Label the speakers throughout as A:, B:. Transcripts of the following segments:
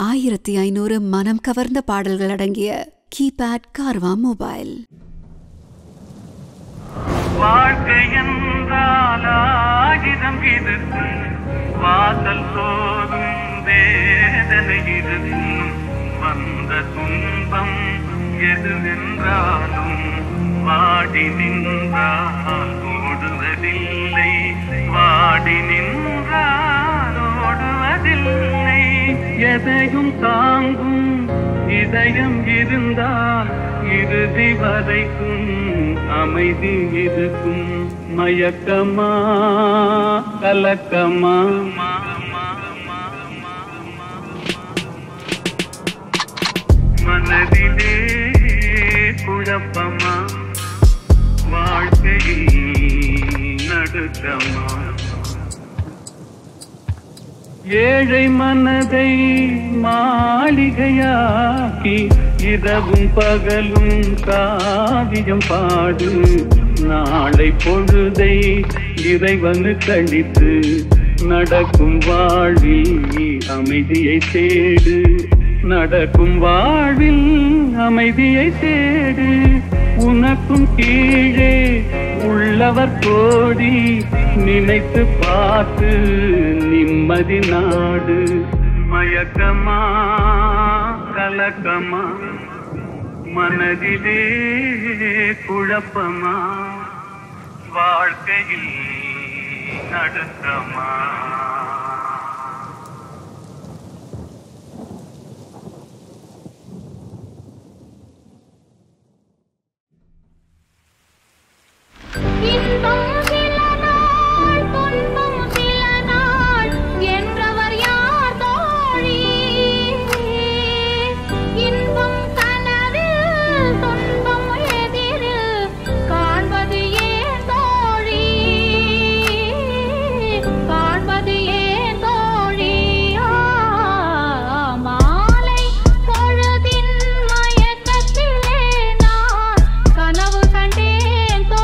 A: ஆயிரத்தி ஐநூறு மனம் கவர்ந்த பாடல்கள் அடங்கிய கீபேட் கார்வா மொபைல்
B: வாழ்க்கை என்றால் ஆயுதம் இருக்கும் வாசல் போதும் வேதனை இருக்கும் வந்த துன்பம் எதுவென்றாலும் வாடி நின்றால் ஓடுவதில்லை வாடி நின்றால் ஓடுவதில்லை எதையும் தாங்கும் இதயம் இருந்தால் இறுதி வரைக்கும் அமைதி இருக்கும் மயக்கமா கலக்கமா மனதிலே குழப்பமா வாழ்க்கையில் நடுக்கமா ஏழை மனதை மாளிகையாக்கி இரவும் பகலும் காவியம் பாடு நாளை பொழுதை இறைவனு கழித்து நடக்கும் வாழ்வில் அமைதியை தேடு நடக்கும் வாழ்வில் அமைதியை தேடு உனக்கும் கீழே உள்ளவர் கோடி நினைத்து பார்த்து நிம்மதி நாடு மயக்கமா கலக்கமா மனதிலே குழப்பமா வாழ்க்கையில் நடுக்கமா
C: இன்பம் சில நாள் துன்பம் சில நாள் என்றவர் யார் தோழி இன்பம் கனவில் துன்பம் எதிரில் காண்பது ஏன் தோழி காண்பது ஏன் தோழி மாலை பொழுதின் மயக்கத்திலே நான் கனவு கண்டேன் தோழி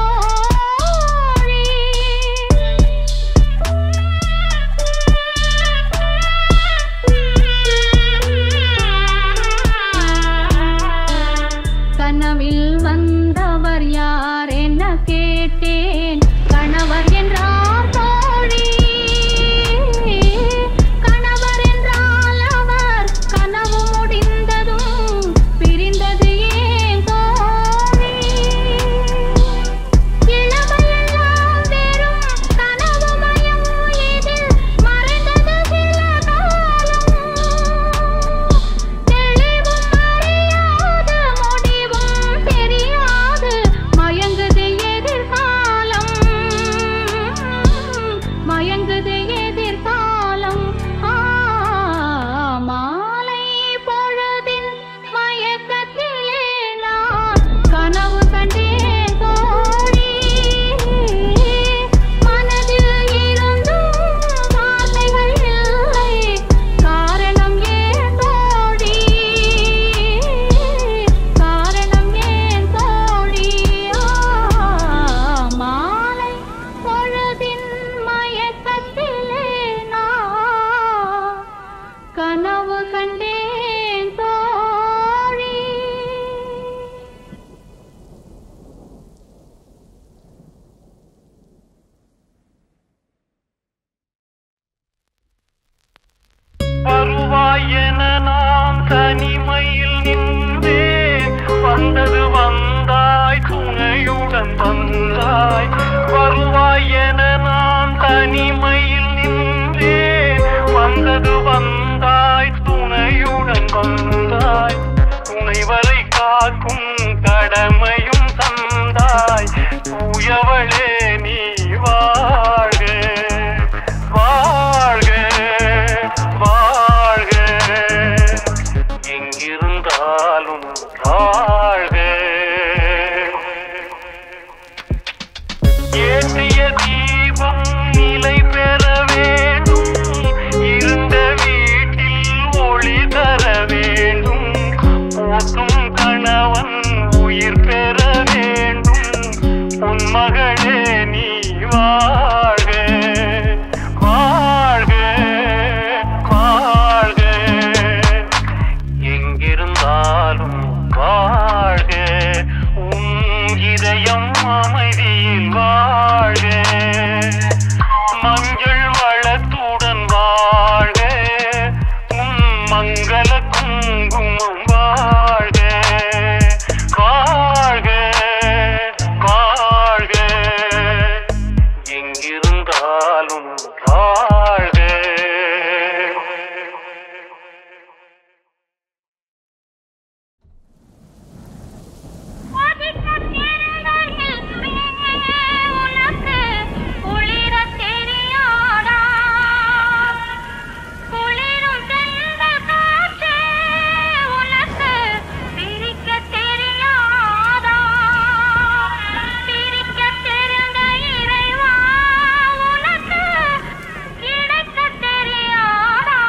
C: கனவில் வந்தவர் யார் என்ன கேட்டேன் கணவர் என்றார் தோழி கணவர் என்றால் அவர் கனவு முடிந்ததும் பிரிந்தது ஏன் தோழி இளமையெல்லாம் வெறும் கனவுமயம் இதில் மறைந்தது சில காலம் தெளிவும் அறியாது முடிவும் தெரியாது மயங்குது எதிர்காலம் மயங்குது எதிர்காலம் ஆ, மாலை பொழுதின் மயக்கத்திலே நான் கனவு கண்டேன் தோழி மனதில் இருந்தும் வார்த்தைகள் இல்லை காரணம் ஏன் தோழி காரணம் ஏன் தோழி மாலை பொழுதின் மயக்கத்திலே நான் கனவு கண்டேன் தோழி
B: வருவாய் என நாம் தனிமையில் நின்றேன் வந்தது வந்தாய் துணையுடன் வந்தாய் வருவாய் என நாம் தனிமையில் நின்றேன் வந்தது வந்தாய் துணையுடன் வந்தாய் துணைவரை காக்கும் கடமையும் தந்தாய் தூயவளே நீ வாழ்க வாழ்க வாழ்க எங்கிருந்தாலும் வாழ்க ஏற்றிய தீபம் நிலை பெற வேண்டும் இருந்த மங்கள குங்குமம் வாழ்க வாழ்க வாழ்க எங்கிருந்தாலும் வாழ்க
C: உனக்கு குளிர தெரியாதா குளிரும் தென்றல் காற்றே உனக்கு பிரிக்க தெரியாதா பிரிக்க தெரிந்த இறைவா உனக்கு கிடைக்க தெரியாதா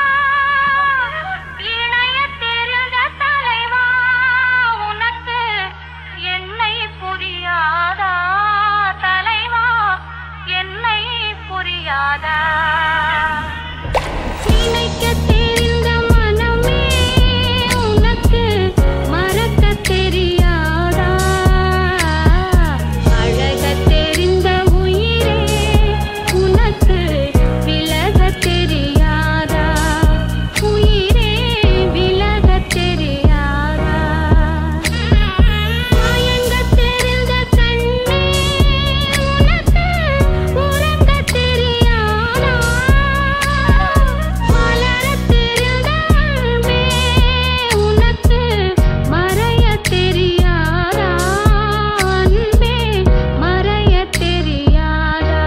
C: இணைய தெரிந்த தலைவா உனக்கு என்னை புரியாதா தலைவா என்னை புரியாதா நினைக்க தெரிந்த மனமே உனக்கு மறக்க தெரியாதா அழக தெரிந்த உயிரே உனக்கு விலக தெரியாதா உயிரே விலக தெரியாதா மயங்க தெரிந்த கண்ணே உனக்கு உறங்க தெரியாதா மலர தெரிந்த அன்பே உனக்கு மறைய தெரியாதா அன்பே மறைய தெரியாதா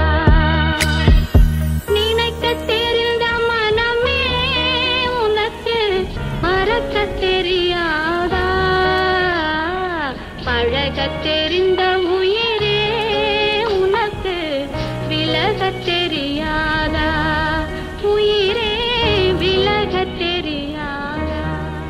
C: நினைக்க தெரிந்த மனமே உனக்கு மறக்க தெரியாதா பழக தெரிந்த உயிரே உனக்கு விலக தெரியாதா உயிரே விலக தெரியாதா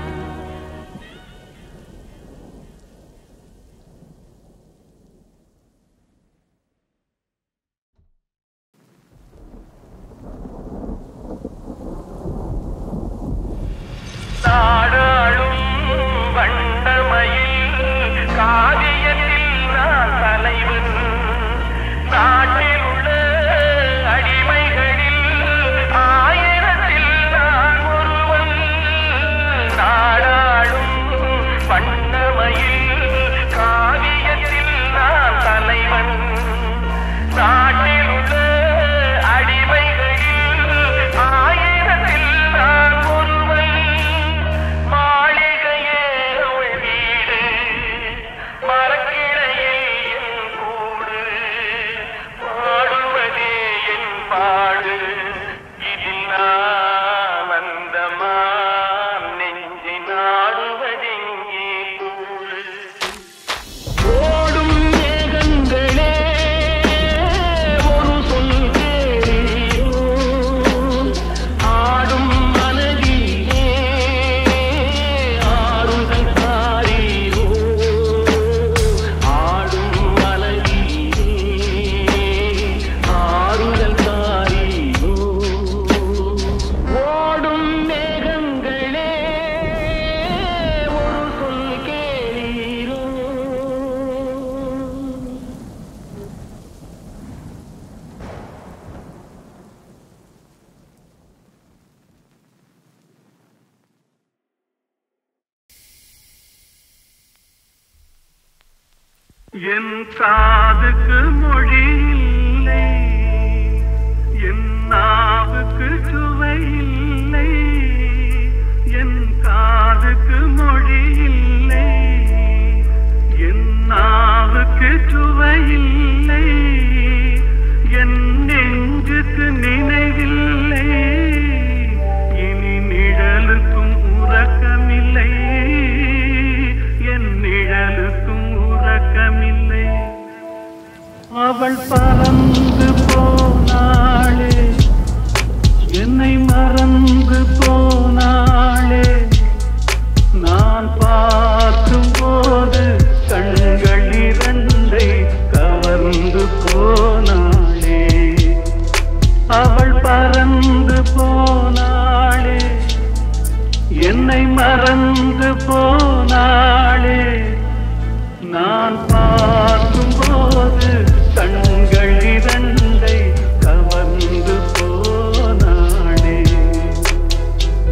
B: நாடாளும் வண்டமையில் காவியத்தில் நான் தலைவன் நாட்டில் உள்ள அடிமைகளில் ஆயிரத்தில் நான் ஒருவன் நாடாளும் வண்டமையில் காவியத்தில் நான் தலைவன் நாட்டில் உள்ள அடிமைகளில் ஆயிரத்தில் நான் ஒருவன் மாளிகையே அவள் வீடு மரக்கிளையே என் கூடு பாடுவதே என் பாடு இதில் நான் அந்தமா நெஞ்சி நாடுவதெங்கே கூடு ஓடும் மேகங்களே ஒரு சொல் கேளீரோ ஆடும் மனதிலே ஆறுதல் தாரீரோ ஆடும் மனதிலே ஆறுதல் தாரீரோ ஓடும் மேகங்களே ஒரு சொல் கேளீரோ என் காதுக்கு மொழி இல்லை என் நாவுக்கு சுவை இல்லை என் காதுக்கு மொழி இல்லை என் நாவுக்கு சுவை இல்லை என் நெஞ்சுக்கு நினைவில்லை இனி நிழலுக்கும் உறக்கமில்லை என் நிழலுக்கும் உறக்கமில்லை அவள் பறந்து போனாளே என்னை மறந்து போனாளே நான் பார்க்கும் போது கண்கள் இரண்டை கவர்ந்து போனாளே அவள் பறந்து போனாளே என்னை மறந்து போனாளே நான் பார்க்கும் போது கண்கள் இரண்டை கவர்ந்து போனாளே இத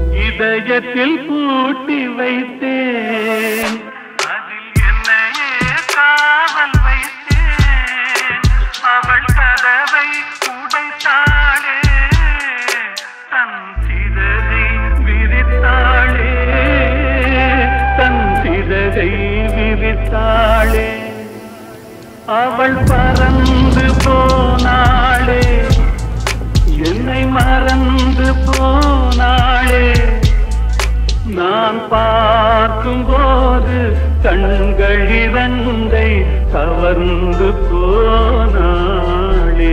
B: இதயத்தில் பூட்டி வைத்தேன் அதில் என்னையே காவல் வைத்தேன் அவள் கதவை உடைத்தாளே தன் சிறகை விரித்தாளே தன் சிறகை விரித்தாளே அவள் பறந்து போனாளே என்னை மறந்து போனாளே நான் பார்க்கும்போது கண்கள் இரண்டை கவர்ந்து போனாளே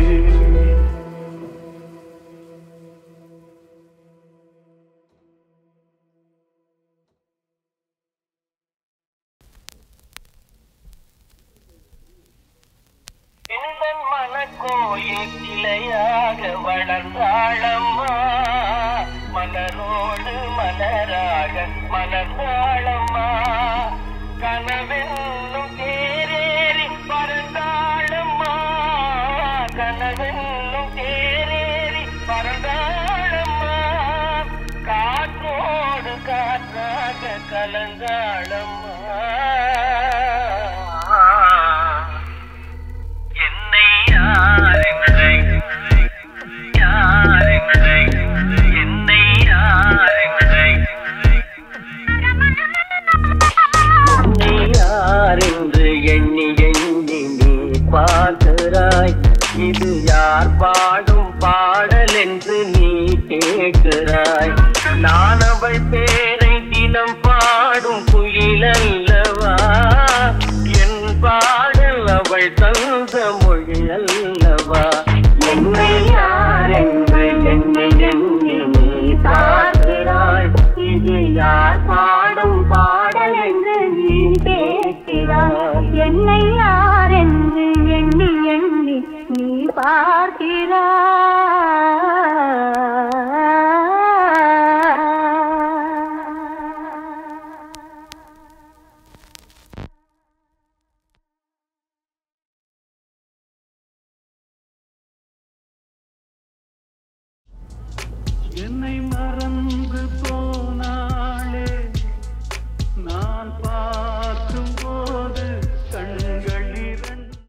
D: எந்தன் மனக்கோயில் கிளையாக வளர்ந்தாளம்மா மலரோடு மலராக மலர்ந்தாளம்மா கனவென்னும் தேரேறி பறந்தாளம்மா கனவென்னும் தேரேறி பறந்தாளம்மா காற்றோடு காற்றாக கலந்தாளம்மா என்னை யாரென்று யாரென்று என்னை யாரென்று என்னை யாரென்று எண்ணி எண்ணி நீ பார்க்கிறாய் இது யார் பாடும் பாடல் என்று நீ கேட்கிறாய் நான் அவள் பேரை தினம் பாடும் குயில் அல்லவா என் பாடல் அவள் தந்த மொழி அல்லவா என்னை யாரென்று என்னை எண்ணி நீ பார்க்கிறாய் இது யார் பாடும் பாடல் என்று நீ கேட்கிறாய்
C: என்னை யார் என்று எண்ணி எண்ணி நீ பார்க்கிறாய்
B: என்னை மறந்து போ